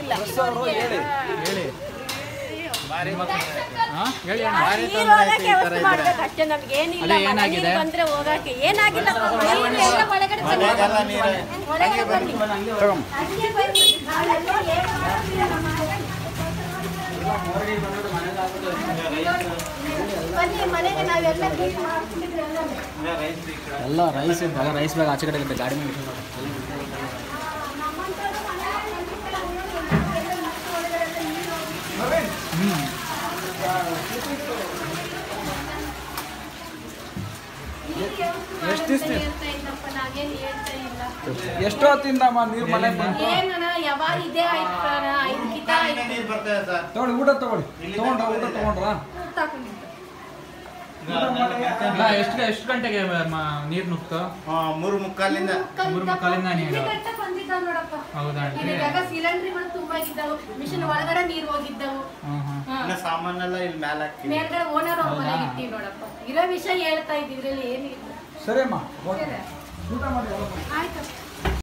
ಏನಿಲ್ಲ ಹೇಳಿ ಹಾ ಹೇಳಿ ಅಣ್ಣ. ನೀರು ಹೋಗಕ್ಕೆ ವ್ಯವಸ್ಥೆ ಮಾಡ್ಬೇಕು ಅಷ್ಟೇ ನಮ್ಗೆ ಏನಿಲ್ಲ ಅದೇ ಮನೆ ಏನಾಗಿದೆ? ನೀರು ಬಂದ್ರೆ ಹೋಗಕ್ಕೆ ಏನಾಗಿಲ್ಲ ನೀರು ಎಲ್ಲ ಒಳಗಡೆ ಬನ್ನಿ. ಒಳಗಡೆ ಬನ್ನಿ. ಹಂಗೆ ಬನ್ನಿ. ಒಳಗಡೆ ಏನು ಮಾಡ್ತೀರ ನಮ್ಮ ಬನ್ನಿ ಮನೆಗೆ ನಾವೆಲ್ಲ ಕ್ಲೀನ್ ಮಾಡ್ತಿದ್ವಿ ಎಲ್ಲ ಎಲ್ಲ ರೈಸ್ ಎಲ್ಲ ರೈಸ್ ಬ್ಯಾಗ್ ಆಚೆ ಕಡೆ ಇರುತ್ತೆ, ಗಾಡಿ ಮೇಲೆ ಇಟ್ಕೊಂಡು ಹೋಗಿ. ನಮ್ಮಂಥವ್ರು ಮನೆಯಲ್ಲಿ ಹ್ಮ್ ಎಷ್ಟು ದಿವ್ಸ ಹೇಳ್ತಾ ಇಲ್ಲಪ್ಪ ನಾವೇನು ಹೇಳ್ತಾ ಇಲ್ಲ ಎಷ್ಟು ಹೊತ್ತಿಂದ ಅಮ್ಮ ನೀರು ಮನೆ ಬಂತು ಏನಣ್ಣ ಯಾವಾಗ ಇದೇ ಆಯ್ತು ಕಣ ಐದು ಕಿತ ಆಯ್ತು ತಗೊಳ್ಳಿ ಊಟ ತಗೊಳ್ಳಿ ತಗೊಂಡ್ರ ಊಟ ತಗೊಂಡ್ರ ತಗೊಂಡಿದ್ದು. ಅಲ್ಲ, ಎಷ್ಟು ಎಷ್ಟು ಗಂಟೆಗೆ ಮ- ನೀರ್ ನುಗ್ತು ಮೂರು ಮುಕ್ಕಾಲಿಂದ ಮೂರು ಮುಕ್ಕಾಲಿಂದ ನೀರು. ಇಲ್ಲಿ ಗಂಟೆ ಬಂದಿದ್ದಾವ್ ನೋಡಪ್ಪ ಹೌದಾ ಇಲ್ಲಿ ಜಾಗ ಸಿಲಿಂಡ್ರಿಗಳು ತುಂಬಾಗಿದ್ದವು ಮಿಷಿನ್ ಒಳಗಡೆ ನೀರು ಹೋಗಿದ್ದವು ಹ್ಮ್ ಹ್ಮ್ ಹಾ. ಇನ್ನ ಸಾಮಾನೆಲ್ಲ ಇಲ್ಲಿ ಮೇಲೆ ಹಾಕ್ತೀವಿ ಮೇಲ್ಗಡೆ ಓನರ್ ಅವ್ರ ಹೌದಾ? ಮನೆಗೆ ಇಟ್ಟಿವಿ ನೋಡಪ್ಪ ಇರೋ ವಿಷಯ ಹೇಳ್ತಾ ಇದ್ದಿದ್ರಲ್ಲಿ ಏನಿಲ್ಲ ಸರಿ ಅಮ್ಮ ಓಕೆ ಸರಿ. ಊಟ ಮಾಡಿ ಆಯ್ತು